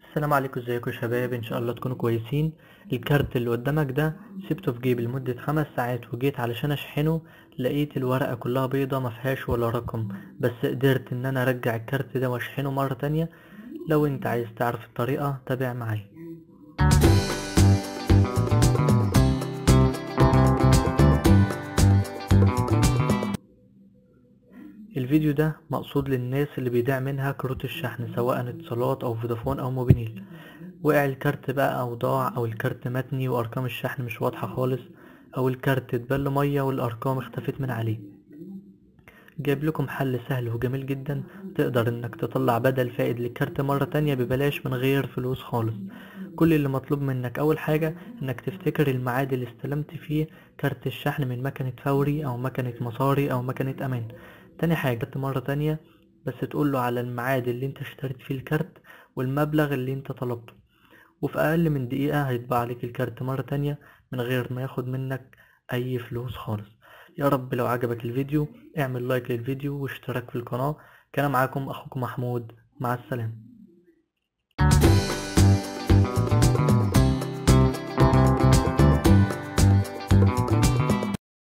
السلام عليكم ازيكم يا شباب ان شاء الله تكونوا كويسين الكارت اللي قدامك ده سبته في جيبي لمدة خمس ساعات وجيت علشان اشحنه لقيت الورقة كلها بيضة مفيهاش ولا رقم بس قدرت ان انا ارجع الكارت ده واشحنه مرة تانية لو انت عايز تعرف الطريقة تابع معايا الفيديو ده مقصود للناس اللي بيضيع منها كروت الشحن سواء اتصالات او فودافون او موبينيل وقع الكارت بقى او ضاع او الكارت متني وارقام الشحن مش واضحة خالص او الكارت اتبل مية والارقام اختفت من عليه جايب لكم حل سهل وجميل جدا تقدر انك تطلع بدل فائد للكارت مرة تانية ببلاش من غير فلوس خالص كل اللي مطلوب منك اول حاجة انك تفتكر الميعاد اللي استلمت فيه كارت الشحن من مكنة فوري او مكنة مصاري او مكنة امان تاني حاجة مرة تانية بس تقوله على الميعاد اللي انت اشتريت فيه الكارت والمبلغ اللي انت طلبته وفي اقل من دقيقة هيطبع عليك الكارت مرة تانية من غير ما ياخد منك اي فلوس خالص يا رب لو عجبك الفيديو اعمل لايك للفيديو واشتراك في القناة كان معاكم اخوكم محمود مع السلامة